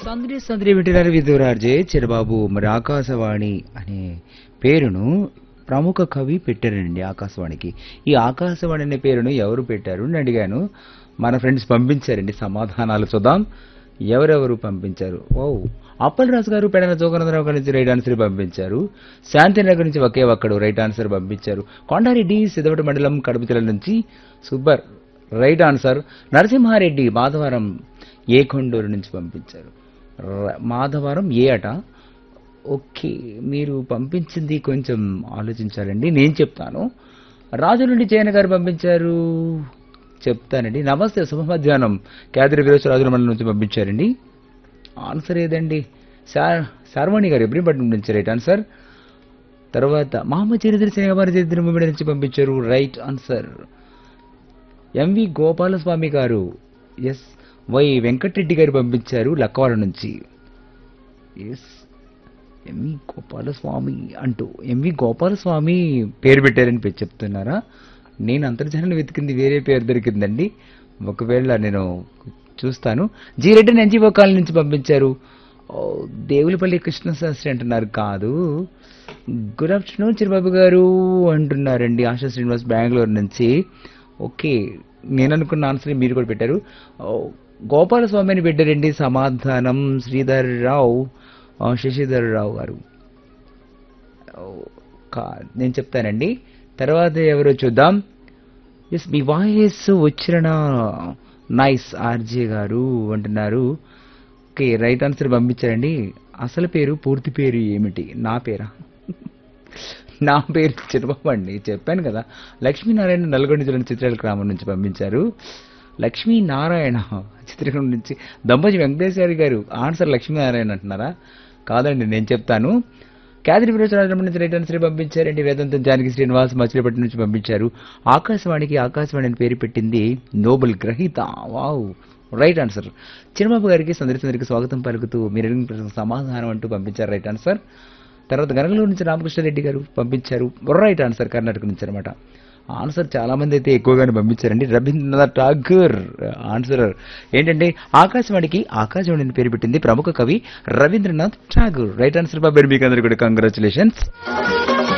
సందడి సందడి వింటున్నారు విధురార్జే చిరబాబు మరి ఆకాశవాణి అనే పేరును ప్రముఖ కవి పెట్టారండి ఆకాశవాణికి ఈ ఆకాశవాణి అనే పేరును ఎవరు పెట్టారు అని అడిగాను మన ఫ్రెండ్స్ పంపించారండి సమాధానాలు చూద్దాం ఎవరెవరు పంపించారు ఓ అప్పలరాజు గారు పెడన జోగనందరావు గారి నుంచి రైట్ ఆన్సర్ పంపించారు శాంతినగర్ నుంచి ఒకే ఒక్కడు రైట్ ఆన్సర్ పంపించారు కొండారెడ్డి సిద్ధవట మండలం కడప జిల్లా నుంచి super right answer Narasimhareddy Madhavaram A Konduru నుంచి పంపించారు ర- మాధవరం ఏ అట ఓకే మీరు పంపించింది కొంచెం ఆలోచించాలండి నేను చెప్తాను రాజు నుండి జయన గారు పంపించారు చెప్తానండి నమస్తే శుభ మధ్యాహ్నం కేదరి వీరేశ్వర రాజుల మండలం నుంచి పంపించారండి ఆన్సర్ ఏదండి సార్ శర్వాణి గారు ఎబ్రిపట్నం నుంచి రైట్ ఆన్సర్ తర్వాత మహమ్మద్ చరిత్ర శ్రీగారి చరిత్ర ముమ్మిడి నుంచి పంపించారు రైట్ ఆన్సర్ ఎంవి గోపాలస్వామి గారు ఎస్ వై వెంకటరెడ్డి గారు పంపించారు లక్కవాడ నుంచి ఎస్ ఎంవి గోపాలస్వామి అంటూ ఎంవి గోపాలస్వామి పేరు పెట్టారని పె- చెప్తున్నారా నేను అంతర్జాలను వెతికింది వేరే పేరు దొరికిందండి ఒకవేళ నేను చూస్తాను జీ రెడ్డి ఎన్జిఓ కాలనీ నుంచి పంపించారు ఓ, దేవులపల్లి కృష్ణశాస్త్రి అంటున్నారు కాదు గుడ్ ఆఫ్టర్నూన్ చిరబాబు గారు అంటున్నారండి ఆశా శ్రీనివాస్ బెంగళూరు నుంచి ఓకే నేను అనుకున్న ఆన్సర్ మీరు కూడా పెట్టారు ఓ, గోపాలస్వామి అని పెట్టారండి సమాధానం శ్రీధర్ రావు ఆ, శశిధర్ రావు గారు ఓ, కా- నేను చెప్తానండి తర్వాత ఎవరో చూద్దాం ఎస్ మీ వాయిస్ ఉచ్చరణ నైస్ ఆర్జే గారు అంటున్నారు ఓకే రైట్ ఆన్సర్ పంపించారండి అసలు పేరు పూర్తి పేరు ఏమిటి నా పేరా నా పేరు చిరబాబు అండి చెప్పాను కదా లక్ష్మీనారాయణ నల్గొండ జిల్లా చిత్రాల గ్రామం నుంచి పంపించారు లక్ష్మీనారాయణ చిత్రకం నుంచి దంపతి వెంకటేశ్వరి గారు ఆన్సర్ లక్ష్మీనారాయణ అంటున్నారా కాదండి నేను చెప్తాను కేదరి విరోచరాజం నుంచి రైట్ ఆన్సర్ పంపించారండి వేదాంతం జానకి శ్రీనివాస్ మచిలీపట్నం నుంచి పంపించారు ఆకాశవాణికి ఆకాశవాణి అని పేరు పెట్టింది నోబెల్ గ్రహీత వావ్ రైట్ ఆన్సర్ చిరబాబు గారికి సందరి సందరికి స్వాగతం పలుకుతూ మీరు అడిగిన ప్రశ్నకు సమాధానం అంటూ పంపించారు రైట్ ఆన్సర్ తర్వాత గనగలూరు నుంచి రామకృష్ణారెడ్డి గారు పంపించారు రైట్ ఆన్సర్ కర్ణాటక నుంచి అనమాట ఆన్సర్ చాలా మంది అయితే ఎక్కువగానే పంపించారండి రవీంద్రనాథ్ ఠాగూర్ ఆన్సర్ ఏంటంటే ఆకాశవాణికి ఆకాశవాణి అని పేరు పెట్టింది ప్రముఖ కవి రవీంద్రనాథ్ ఠాగూర్ రైట్ ఆన్సర్ బాబు మీకు అందరికీ కూడా కంగ్రాచులేషన్స్